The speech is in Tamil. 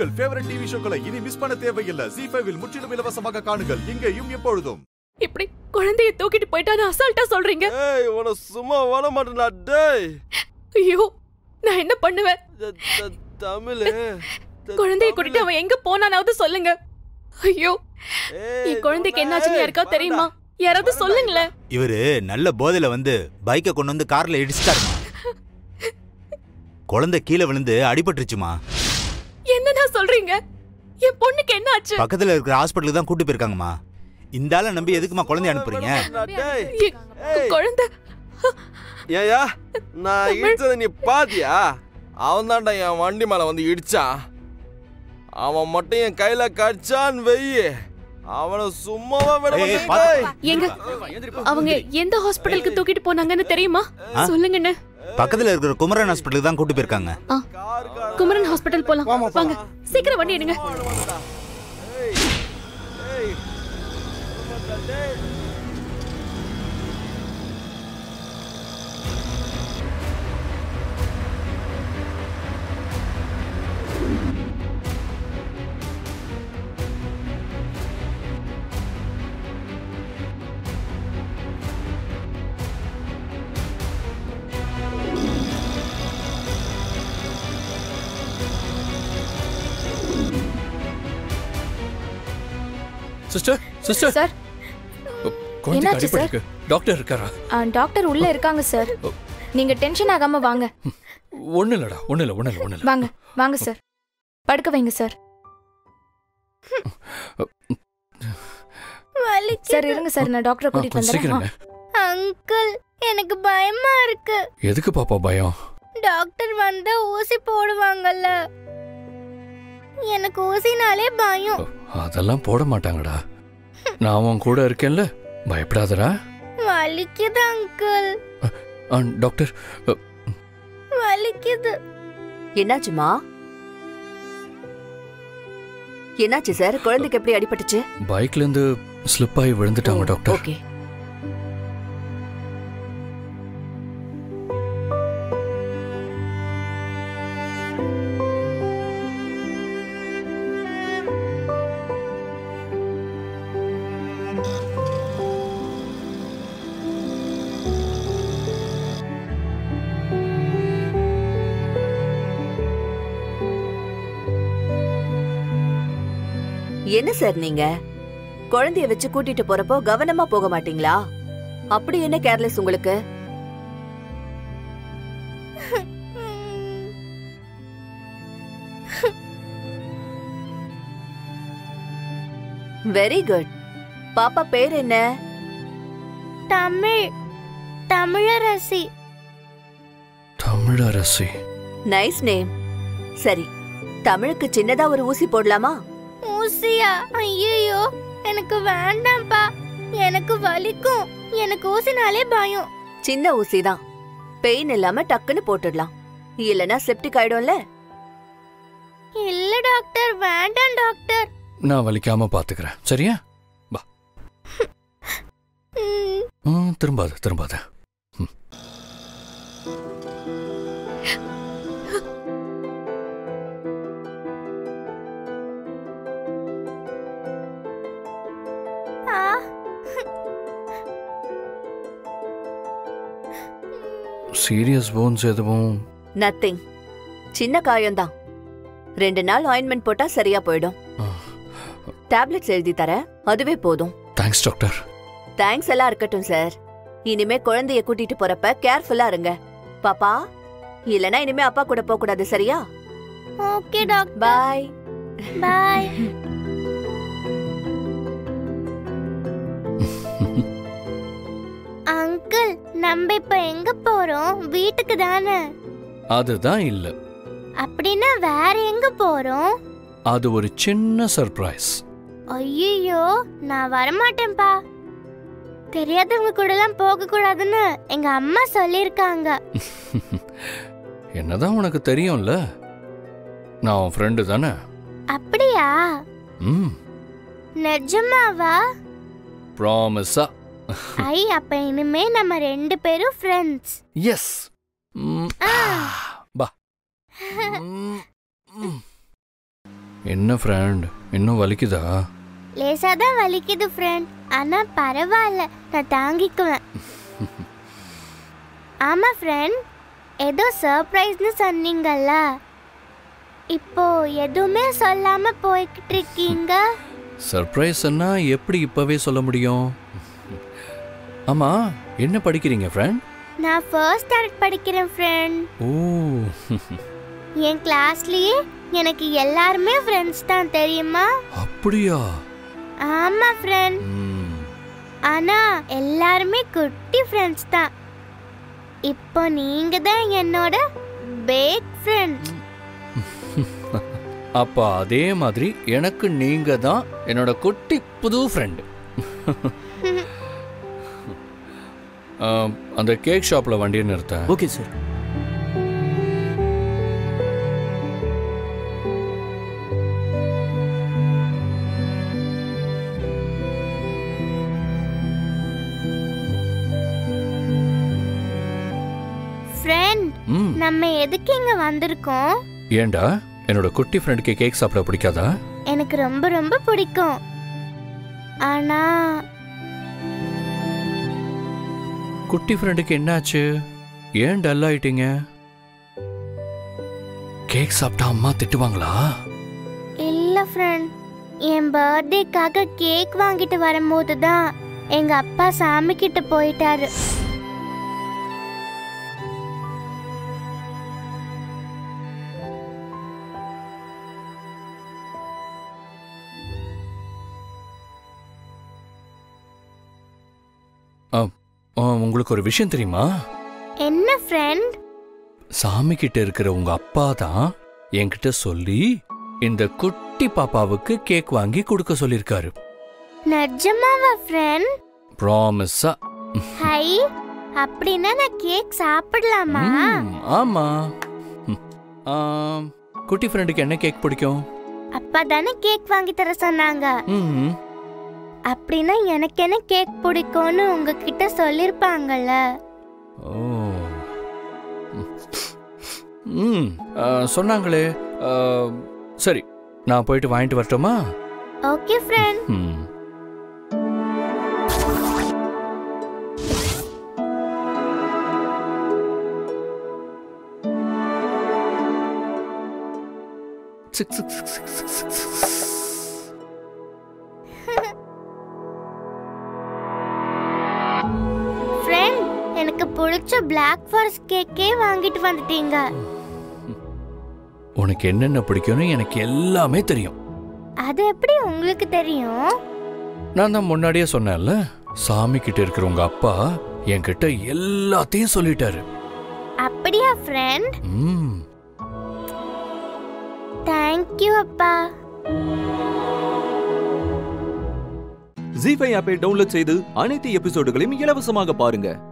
உங்கள் ஃபேவரட் டிவி ஷோக்களை இனி மிஸ் பண்ண தேவையில்லை ஜி ஃபைவில் முற்றிலும் இலவசமாக காணுங்கள் இங்கேயும் எப்பொழுதும் இப்படி குழந்தைய தூக்கிட்டு போயிட்டான்னு அசால்ட்டா சொல்றீங்க ஏய் உன சும்மா வர மாட்டேன்டா டேய் ஐயோ நான் என்ன பண்ணுவேன் த- த- தமிழ் குழந்தைய கூட்டிட்டு அவன் எங்க போனானாவது சொல்லுங்க ஐயோ என் குழந்தைக்கு என்னாச்சுன்னு யாருக்கா தெரியுமா யாராவது சொல்லுங்களேன் இவரு நல்ல போதையில வந்து பைக்கை கொண்டு வந்து கார்ல இடிச்சிட்டாருமா குழந்தை கீழே விழுந்து அடிபட்டுருச்சுமா என்னடா சொல்றீங்க என் பொண்ணுக்கு என்ன ஆச்சு பக்கத்துல இருக்கிற ஹாஸ்பிட்டலுக்கு தான் கூட்டு போயிருக்காங்கம்மா இந்த ஆளை நம்பி எதுக்குமா குழந்தைய அனுப்புறீங்க டேய் என் கு- குழந்தை ஏயா நான் இடிச்சதை நீ பாத்தியா அவன் தான்டா என் வண்டி மேல வந்து இடிச்சான் அவன் மட்டும் என் கையில கடிச்சான்னு வெய்யி அவனை சும்மாவா விட ஏய், மாட்டேன் பாத்து- டேய். எங்க அவங்க எந்த ஹாஸ்பிடலுக்கு தூக்கிட்டு போனாங்கன்னு தெரியுமா சொல்லுங்கண்ணே பக்கத்துல இருக்கிற குமரன் ஹாஸ்பிட்டலுக்கு தான் கூட்டு போயிருக்காங்க ஆ, குமரன் ஹாஸ்பிடல் போலாம் வாங்க சீக்கிரம் வண்டி எடுங்க ஏய், ஏய், டேய். சிஸ்டர் சிஸ்டர் சார் குழந்தைக்கு என்னாச்சு, சார்? அடிபட்டிருக்கு டாக்டர் இருக்காரா ஆ, டாக்டர் உள்ள இருக்காங்க சார் நீங்க டென்ஷன் ஆகாம வாங்க ஒண்ணு இல்லடா ஒண்ணு இல்ல ஒண்ணு இல்ல ஒண்ணு இல்ல வாங்க வாங்க சார் படுக்க வைங்க சார் சார் இருங்க சார் நான் டாக்டரை ஆ, கூட்டிட்டு கொஞ்சம் வந்துடுறேன் சீக்கிரங்க அங்கிள் எனக்கு பயமா இருக்கு எதுக்கு பாப்பா பயம் டாக்டர் வந்து ஊசி போடுவாங்கல்ல எனக்கு ஊசினாலே பயம் அதெல்லாம் போட மாட்டாங்கடா நான் உன் கூட இருக்கேன்ல பயப்படாதடா வலிக்குது அங்கிள் ஆ, டாக்டர் அ, வலிக்குது என்னாச்சுமா என்னாச்சு சார் குழந்தைக்கு எப்படி அடிபட்டுச்சு பைக்ல இருந்து ஸ்லிப் ஆகி விழுந்துட்டாங்க டாக்டர் ஓகே என்ன சார் நீங்க குழந்தைய வச்சு கூட்டிட்டு போறப்போ கவனமா போக மாட்டீங்களா அப்படி என்ன கேர்லெஸ் உங்களுக்கு வெரி குட் பாப்பா பேர் என்ன தமிழ் தமிழரசி தமிழரசி நைஸ் நேம் சரி தமிழுக்கு சின்னதா ஒரு ஊசி போடலாமா ஊசியா ஐயோ எனக்கு வேண்டாம்ப்பா எனக்கு வலிக்கும் எனக்கு ஊசினாலே பயம் சின்ன ஊசி தான் பெயின் இல்லாம டக்குன்னு போட்டுடலாம் இல்லனா செப்டிக் ஆயிடும்ல இல்ல டாக்டர் வேண்டாம் டாக்டர் நான் வலிக்காம பாத்துக்கிறேன் சரியா ம், ம், திரும்பாத திரும்பாத ஆ சீரியஸ் போன்ஸ் எதுவும் நத்திங் சின்ன காயம்தான் ரெண்டு நாள் ஆயின்மெண்ட் போட்டா சரியா போயிடும் ஆ, டேப்லெட்ஸ் எழுதி தரேன் அதுவே போதும் தேங்க்ஸ் டாக்டர் தேங்க்ஸ் எல்லாம் இருக்கட்டும் சார் இனிமே குழந்தைய கூட்டிட்டு போறப்ப கேர்ஃபுல்லா இருங்க பாப்பா இல்லனா இனிமே அப்பா கூட போக கூடாது சரியா okay doctor bye bye uncle நம்ம இப்ப எங்க போறோம் வீட்டுக்கு தானே அதுதான் இல்ல அப்படின்னா வேற எங்க போறோம் அது ஒரு சின்ன சர்ப்ரைஸ் ஐயோ நான் வரமாட்டேன்ப்பா தெரியாதவங்க கூட எல்லாம் போக கூடாதுன்னு எங்க அம்மா சொல்லிருக்காங்க என்னதான் உனக்கு தெரியும்ல நான் உன் ஃப்ரெண்டு தானே அப்படியா ம் நிஜமாவா ப்ராமிஸா ஐ அப்ப இனிமே நம்ம ரெண்டு பேரும் ஃப்ரெண்ட்ஸ் எஸ் பா ம், ம். என்ன ஃப்ரெண்ட் இன்னும் வலிக்குதா லேசா தான் வலிக்குது ஃப்ரெண்ட் ஆனா பரவாயில்ல நான் தாங்கிக்குவேன் ஆமா ஃப்ரெண்ட் ஏதோ சர்ப்ரைஸ்னு சொன்னீங்கல்ல இப்போ எதுவுமே சொல்லாம போய்கிட்டு இருக்கீங்க சர்ப்ரைஸ்ன்னா எப்படி இப்பவே சொல்ல முடியும் ஆமா என்ன படிக்கிறீங்க ஃப்ரெண்ட் நான் ஃபர்ஸ்ட் ஸ்டாண்டர்ட் படிக்கிறேன் ஃப்ரெண்ட் ஓ என் கிளாஸ்லயே எனக்கு எல்லாருமே ஃப்ரெண்ட்ஸ் தான் தெரியுமா அப்படியா ஆமா ஃப்ரெண்ட் ம், ஆனா எல்லாருமே குட்டி ஃப்ரெண்ட்ஸ் தான் இப்போ நீங்க தான் என்னோட பேக் ஃப்ரெண்ட் அப்ப அதே மாதிரி எனக்கு நீங்க தான் என்னோட குட்டி புது ஃப்ரெண்டு அந்த கேக் ஷாப்ல வண்டியை நிறுத்தேன் ஓகே சார் ஃப்ரெண்ட் ம் நம்ம எதுக்கு இங்க வந்திருக்கோம் ஏன்டா என்னோட குட்டி ஃப்ரெண்டுக்கு கேக் சாப்பிட பிடிக்காதா எனக்கு ரொம்ப ரொம்ப பிடிக்கும் ஆனா குட்டி ஃப்ரெண்டுக்கு என்னாச்சு ஏன் டல் ஆயிட்டீங்க கேக் சாப்பிட்டா அம்மா திட்டுவாங்களா இல்ல ஃப்ரெண்ட் என் பர்த்டேக்காக கேக் வாங்கிட்டு வரும்போது தான் எங்க அப்பா சாமி கிட்ட போயிட்டாரு ஆ, உங்களுக்கு ஒரு விஷயம் தெரியுமா என்ன ஃப்ரெண்ட் சாமி கிட்ட இருக்கிற உங்க அப்பா தான் என்கிட்ட சொல்லி இந்த குட்டி பாப்பாவுக்கு கேக் வாங்கி கொடுக்க சொல்லிருக்காரு நிஜமாவா ஃப்ரெண்ட் ப்ராமிஸா ஹை அப்படின்னா நான் கேக் சாப்பிடலாமா ஆமா ம். ஆம், குட்டி ஃப்ரெண்டுக்கு என்ன கேக் பிடிக்கும் அப்பா தானே கேக் வாங்கி தர சொன்னாங்க ம் அப்படின்னா எனக்கு என்ன கேக் பிடிக்கும்னு உங்ககிட்ட சொல்லிருப்பாங்கல்ல ஓ ம் ஆ, சொன்னாங்களே ஆ, சரி நான் போயிட்டு வாங்கிட்டு வரட்டுமா ஓகே ஃப்ரெண்ட் ம் சிக் சிக் சிக் சிக் சிக் சிக் சிக். ஃப்ரெண்ட் எனக்கு பிடிச்ச பிளாக் ஃபாரஸ்ட் கேக்கே வாங்கிட்டு வந்துட்டீங்க உனக்கு என்னென்ன பிடிக்கும்னு எனக்கு எல்லாமே தெரியும் அது எப்படி உங்களுக்கு தெரியும் நான் தான் முன்னாடியே சொன்னேன்ல சாமி கிட்ட இருக்கிற உங்க அப்பா என்கிட்ட எல்லாத்தையும் சொல்லிட்டாரு அப்படியா ஃப்ரெண்ட் ம் தேங்க்யூ அப்பா ஜி ஃபைவ் ஆப்பை டவுன்லோட் செய்து அனைத்து எபிசோடுகளையும் இலவசமாக பாருங்க